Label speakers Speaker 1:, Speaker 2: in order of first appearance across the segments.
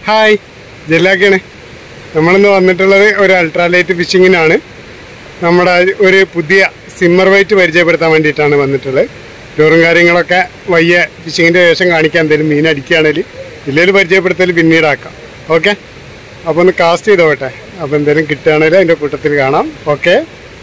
Speaker 1: Hi ജെല്ലാക്കാണ് നമ്മളിന്ന് വന്നിട്ടുള്ളത് ഒരു അൾട്രാലൈറ്റ് ഫിഷിങ്ങിനാണ് നമ്മുടെ ഒരു പുതിയ സിമ്മർ വൈറ്റ് പരിചയപ്പെടുത്താൻ വേണ്ടിയിട്ടാണ് വന്നിട്ടുള്ളത് ടൂറും കാര്യങ്ങളൊക്കെ വയ്യ ഫിഷിങ്ങിൻ്റെ ശേഷം കാണിക്കാൻ തരും മീൻ അടിക്കുകയാണെങ്കിൽ ഇല്ലെങ്കിൽ പരിചയപ്പെടുത്തൽ പിന്നീടാക്കാം ഓക്കെ അപ്പോൾ ഒന്ന് കാസ്റ്റ് ചെയ്ത് പോട്ടെ അപ്പോൾ എന്തെങ്കിലും കിട്ടുകയാണെങ്കിൽ അതിൻ്റെ കൂട്ടത്തിൽ കാണാം ഓക്കെ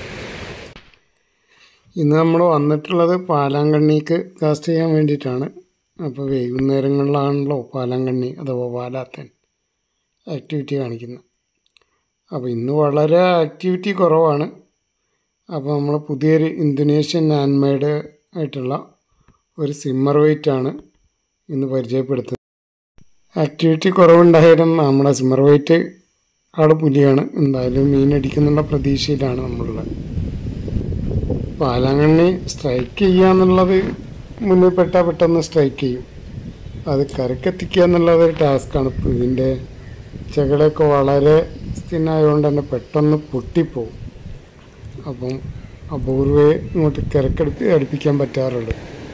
Speaker 1: ഇന്ന് നമ്മൾ വന്നിട്ടുള്ളത് പാലാങ്കണ്ണിക്ക് കാസ്റ്റ് ചെയ്യാൻ വേണ്ടിയിട്ടാണ് അപ്പോൾ വൈകുന്നേരങ്ങളിലാണല്ലോ പാലാങ്കണ്ണി അഥവാ പാലാത്തൻ ആക്ടിവിറ്റി കാണിക്കുന്നത് അപ്പോൾ ഇന്ന് വളരെ ആക്ടിവിറ്റി കുറവാണ് അപ്പോൾ നമ്മൾ പുതിയൊരു ഇന്തോനേഷ്യൻ ഹാൻഡ്മെയ്ഡ് ആയിട്ടുള്ള ഒരു സിമ്മർ വെയിറ്റ് ആണ് ഇന്ന് പരിചയപ്പെടുത്തുന്നത് ആക്ടിവിറ്റി കുറവുണ്ടായാലും നമ്മുടെ സിമ്മർ വെയിറ്റ് ആട് പുലിയാണ് എന്തായാലും മീൻ അടിക്കുന്നുള്ള പ്രതീക്ഷയിലാണ് നമ്മളുള്ളത് പാലാങ്കണ്ണി സ്ട്രൈക്ക് ചെയ്യുക എന്നുള്ളത് മുന്നിൽ പെട്ടാൽ പെട്ടെന്ന് സ്ട്രൈക്ക് ചെയ്യും അത് കരക്കെത്തിക്കുക എന്നുള്ളത് ഒരു ടാസ്ക്കാണ് ഇപ്പോൾ ഇതിൻ്റെ ചെകളൊക്കെ വളരെ സ്ഥിരമായതുകൊണ്ട് തന്നെ പെട്ടെന്ന് പൊട്ടിപ്പോവും അപ്പം അപൂർവേ ഇങ്ങോട്ട് കരക്കടുപ്പി അടുപ്പിക്കാൻ പറ്റാറുള്ളൂ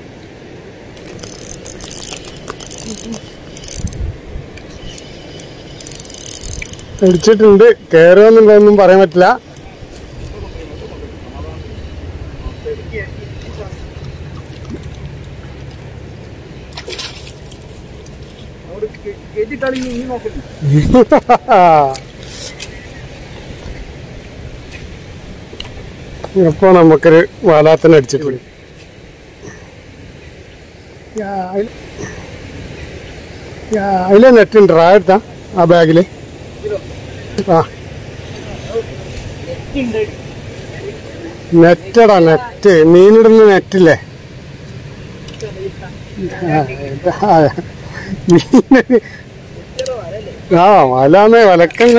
Speaker 1: അടിച്ചിട്ടുണ്ട് കയറുമെന്നുള്ളതൊന്നും പറയാൻ പറ്റില്ല ഇപ്പോൾ നമുക്കൊരു വാലാത്തന്നെ അടിച്ചിട്ടുണ്ട് അതിലെ നെറ്റ് ഉണ്ട് റാ എടുത്താ ആ ബാഗില് ആ നെറ്റടാ നെറ്റ് മീനിടുന്ന നെറ്റില്ലേ ആ, ആ, മീന് ആ വലാന്ന് വലക്കന്ന്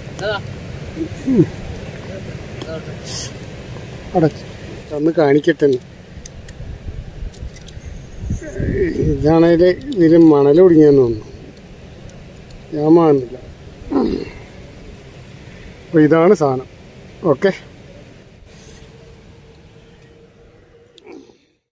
Speaker 1: അടച്ച് ഒന്ന് കാണിക്കട്ടെ ഒന്ന്. ഇതാണേൽ ഇതിൽ മണൽ ഒടുങ്ങിയെന്ന് തോന്നുന്നു ഞാൻ കാണുന്നില്ല അപ്പോൾ ഇതാണ് സാധനം ഓക്കെ